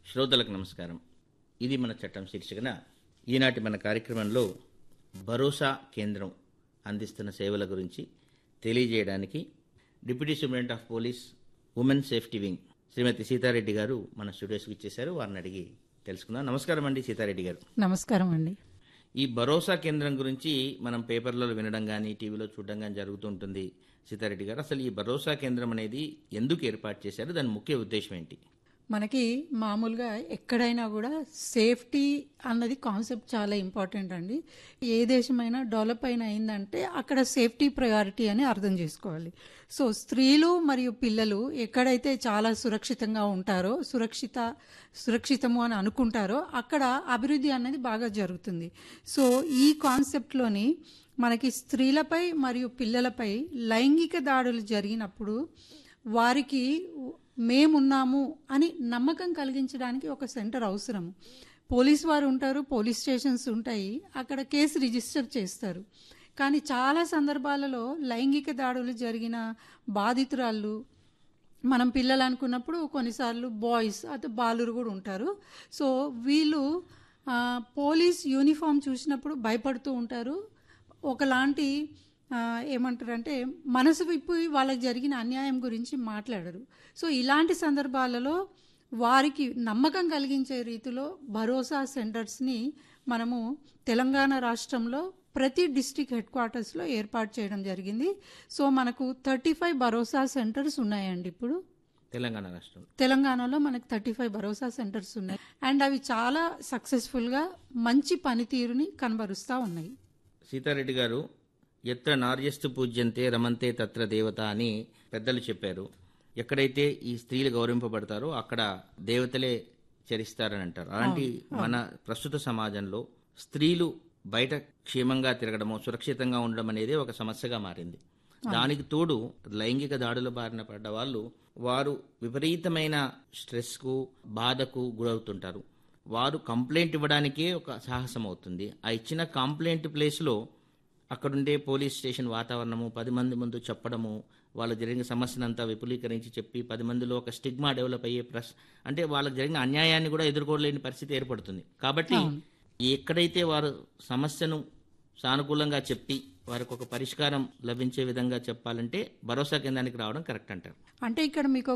శ్రోతలకు నమస్కారం ఇది మన చట్టం శీర్షికన ఈనాటి మన కార్యక్రమంలో భరోసా కేంద్రం అందిస్తున్న సేవల గురించి తెలియజేయడానికి deputy superintendent of police women safety wing Srimathi Seetha Reddy గారు మన స్టూడియోస్కి ఇచ్చేశారు వారిని అడిగి తెలుసుకుందాం నమస్కారం అండి సీతారెడ్డి గారు నమస్కారం అండి ఈ భరోసా కేంద్రం గురించి మనం పేపర్లలో వినడం కానీ టీవీలో చూడడం కానీ జరుగుతూ ఉంటుంది సీతారెడ్డి గారు అసలు ఈ భరోసా కేంద్రం అనేది ఎందుకు ఏర్పాటు చేశారు దాని ముఖ్య ఉద్దేశం ఏంటి మనకి మామూలుగా ఎక్కడైనా కూడా సేఫ్టీ అన్నది కాన్సెప్ట్ చాలా ఇంపార్టెంట్ అండి ఏ దేశమైనా డెవలప్ అయిన అయిందంటే అక్కడ సేఫ్టీ ప్రయారిటీ అని అర్థం చేసుకోవాలి సో స్త్రీలు మరియు పిల్లలు ఎక్కడైతే చాలా సురక్షితంగా ఉంటారో సురక్షిత సురక్షితము అని అనుకుంటారో అక్కడ అభివృద్ధి అనేది బాగా జరుగుతుంది సో ఈ కాన్సెప్ట్లోని మనకి స్త్రీలపై మరియు పిల్లలపై లైంగిక దాడులు జరిగినప్పుడు వారికి మేమున్నాము అని నమ్మకం కలిగించడానికి ఒక సెంటర్ అవసరం పోలీస్ వారు ఉంటారు పోలీస్ స్టేషన్స్ ఉంటాయి అక్కడ కేసు రిజిస్టర్ చేస్తారు కానీ చాలా సందర్భాలలో లైంగిక దాడులు జరిగిన బాధితురాళ్ళు మనం పిల్లలు అనుకున్నప్పుడు కొన్నిసార్లు బాయ్స్ అటు బాలురు కూడా ఉంటారు సో వీళ్ళు ఆ, పోలీస్ యూనిఫామ్ చూసినప్పుడు భయపడుతూ ఉంటారు ఒకలాంటి ఆ, ఏమంటారంటే మనసు విప్పి వాళ్ళకి జరిగిన అన్యాయం గురించి మాట్లాడరు సో ఇలాంటి సందర్భాలలో వారికి నమ్మకం కలిగించే రీతిలో భరోసా సెంటర్స్ని మనము తెలంగాణ రాష్ట్రంలో ప్రతి డిస్టిక్ హెడ్ క్వార్టర్స్లో ఏర్పాటు చేయడం జరిగింది సో మనకు థర్టీ ఫైవ్ భరోసా సెంటర్స్ ఉన్నాయండి ఇప్పుడు తెలంగాణ రాష్ట్రంలో తెలంగాణలో మనకు థర్టీ ఫైవ్ భరోసా సెంటర్స్ ఉన్నాయి అండ్ అవి చాలా సక్సెస్ఫుల్గా మంచి పనితీరుని కనబరుస్తూ ఉన్నాయి సీతారెడ్డి గారు ఎత్ర నార్యస్తు పూజ్యంతే రమంతే తత్ర దేవత అని పెద్దలు చెప్పారు ఎక్కడైతే ఈ స్త్రీలు గౌరవింపబడతారో అక్కడ దేవతలే చరిస్తారని అంటారు అలాంటి మన ప్రస్తుత సమాజంలో స్త్రీలు బయట క్షేమంగా తిరగడము సురక్షితంగా ఉండడం అనేది ఒక సమస్యగా మారింది దానికి తోడు లైంగిక దాడుల బారిన పడ్డ వాళ్ళు వారు విపరీతమైన స్ట్రెస్కు బాధకు గురవుతుంటారు వారు కంప్లైంట్ ఇవ్వడానికే ఒక సాహసం అవుతుంది ఆ ఇచ్చిన కంప్లైంట్ ప్లేస్లో అక్కడుండే పోలీస్ స్టేషన్ వాతావరణము పది మంది ముందు చెప్పడము వాళ్ళకి జరిగిన సమస్యనంతా విపులీకరించి చెప్పి పది మందిలో ఒక స్టిగ్మా డెవలప్ అయ్యే ప్రస్ అంటే వాళ్ళకి జరిగిన అన్యాయాన్ని కూడా ఎదుర్కోలేని పరిస్థితి ఏర్పడుతుంది కాబట్టి ఎక్కడైతే వారు సమస్యను సానుకూలంగా చెప్పి వారికి ఒక పరిష్కారం లభించే విధంగా చెప్పాలంటే భరోసా కేంద్రానికి రావడం కరెక్ట్ అంటారు అంటే ఇక్కడ మీకు